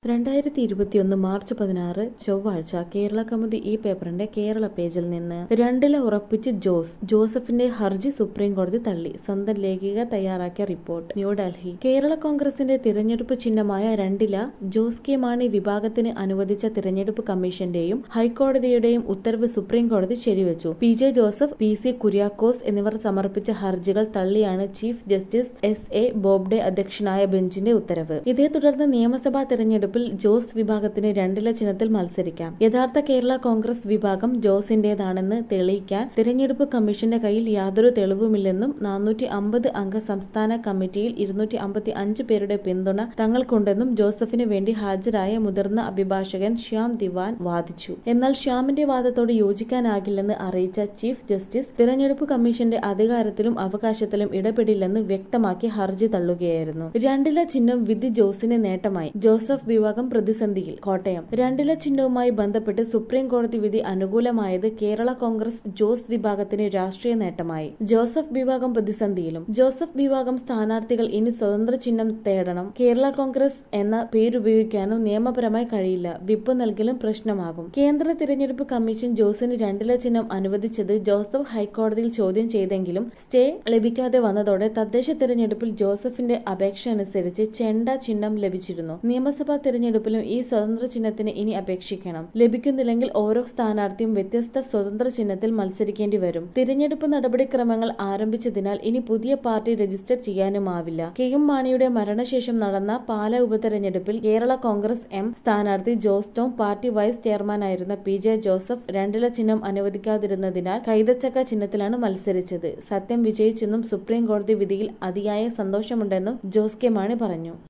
രണ്ടായിരത്തി ഇരുപത്തിയൊന്ന് മാർച്ച് പതിനാറ് ചൊവ്വാഴ്ച കേരള കൗമുദി ഈ പേപ്പറിന്റെ കേരള പേജിൽ നിന്ന് രണ്ടില ഉറപ്പിച്ച് ജോസ് ജോസഫിന്റെ ഹർജി സുപ്രീം കോടതി തള്ളി സ്വന്തം ലേഖിക തയ്യാറാക്കിയ റിപ്പോർട്ട് ന്യൂഡൽഹി കേരള കോൺഗ്രസിന്റെ തിരഞ്ഞെടുപ്പ് ചിഹ്നമായ രണ്ടില ജോസ് കെ മാണി വിഭാഗത്തിന് അനുവദിച്ച തിരഞ്ഞെടുപ്പ് കമ്മീഷന്റെയും ഹൈക്കോടതിയുടെയും ഉത്തരവ് സുപ്രീം കോടതി ശരിവച്ചു P J Joseph P C Kuriakose എന്നിവർ സമർപ്പിച്ച ഹർജികൾ തള്ളിയാണ് chief justice S A Bobde അധ്യക്ഷനായ ബെഞ്ചിന്റെ ഉത്തരവ് ഇതേ തുടർന്ന് നിയമസഭാ തെരഞ്ഞെടുപ്പിൽ ജോസ് വിഭാഗത്തിന് രണ്ടില ചിഹ്നത്തിൽ മത്സരിക്കാം യഥാർത്ഥ കേരള കോൺഗ്രസ് വിഭാഗം ജോസിന്റേതാണെന്ന് തെളിയിക്കാൻ തിരഞ്ഞെടുപ്പ് കമ്മീഷന്റെ കയ്യിൽ യാതൊരു തെളിവുമില്ലെന്നും നാനൂറ്റി അമ്പത് അംഗ സംസ്ഥാന കമ്മിറ്റിയിൽ ഇരുന്നൂറ്റി അമ്പത്തി അഞ്ച് പേരുടെ പിന്തുണ തങ്ങൾക്കുണ്ടെന്നും ജോസഫിന് വേണ്ടി ഹാജരായ മുതിർന്ന അഭിഭാഷകൻ ശ്യാം ദിവാൻ വാദിച്ചു എന്നാൽ ശ്യാമിന്റെ വാദത്തോട് യോജിക്കാനാകില്ലെന്ന് അറിയിച്ച ചീഫ് ജസ്റ്റിസ് തിരഞ്ഞെടുപ്പ് കമ്മീഷന്റെ അധികാരത്തിലും അവകാശത്തിലും ഇടപെടില്ലെന്ന് വ്യക്തമാക്കി ഹർജി തള്ളുകയായിരുന്നു രണ്ടില ചിഹ്നം വിധി ജോസിന് നേട്ടമായി ജോസഫ് വിഭാഗം പ്രതിസന്ധിയിൽ കോട്ടയം രണ്ടില ചിഹ്നവുമായി ബന്ധപ്പെട്ട് സുപ്രീം കോടതി വിധി അനുകൂലമായത് കേരള കോൺഗ്രസ് ജോസ് വിഭാഗത്തിന് രാഷ്ട്രീയ നേട്ടമായി ജോസഫ് വിഭാഗം പ്രതിസന്ധിയിലും ജോസഫ് വിഭാഗം സ്ഥാനാർത്ഥികൾ ഇനി സ്വതന്ത്ര ചിഹ്നം തേടണം കേരള കോൺഗ്രസ് എന്ന പേരുപയോഗിക്കാനും നിയമപരമായി കഴിയില്ല വിപ്പ് നൽകലും പ്രശ്നമാകും കേന്ദ്ര തിരഞ്ഞെടുപ്പ് കമ്മീഷൻ ജോസിന് രണ്ടില ചിഹ്നം അനുവദിച്ചത് ജോസഫ് ഹൈക്കോടതിയിൽ ചോദ്യം ചെയ്തെങ്കിലും സ്റ്റേ ലഭിക്കാതെ വന്നതോടെ തദ്ദേശ തിരഞ്ഞെടുപ്പിൽ ജോസഫിന്റെ അപേക്ഷ അനുസരിച്ച് ചെണ്ട ചിഹ്നം ലഭിച്ചിരുന്നു നിയമസഭാ തിരഞ്ഞെടുപ്പിലും ഈ സ്വതന്ത്ര ചിഹ്നത്തിന് ഇനി അപേക്ഷിക്കണം ലഭിക്കുന്നില്ലെങ്കിൽ ഓരോ സ്ഥാനാർത്ഥിയും വ്യത്യസ്ത സ്വതന്ത്ര ചിഹ്നത്തിൽ മത്സരിക്കേണ്ടി വരും തിരഞ്ഞെടുപ്പ് നടപടിക്രമങ്ങൾ ആരംഭിച്ചതിനാൽ ഇനി പുതിയ പാർട്ടി രജിസ്റ്റർ ചെയ്യാനുമാവില്ല കെ എം മാണിയുടെ മരണശേഷം നടന്ന പാല ഉപതെരഞ്ഞെടുപ്പിൽ കേരള കോൺഗ്രസ് എം സ്ഥാനാർത്ഥി ജോസ് ടോം പാർട്ടി വൈസ് ചെയർമാനായിരുന്ന പി ജെ ജോസഫ് രണ്ടില ചിഹ്നം അനുവദിക്കാതിരുന്നതിനാൽ കൈതച്ചക്ക ചിഹ്നത്തിലാണ് മത്സരിച്ചത് സത്യം വിജയിച്ചെന്നും സുപ്രീം കോടതി വിധിയിൽ അതിയായ സന്തോഷമുണ്ടെന്നും ജോസ് കെ മാണി പറഞ്ഞു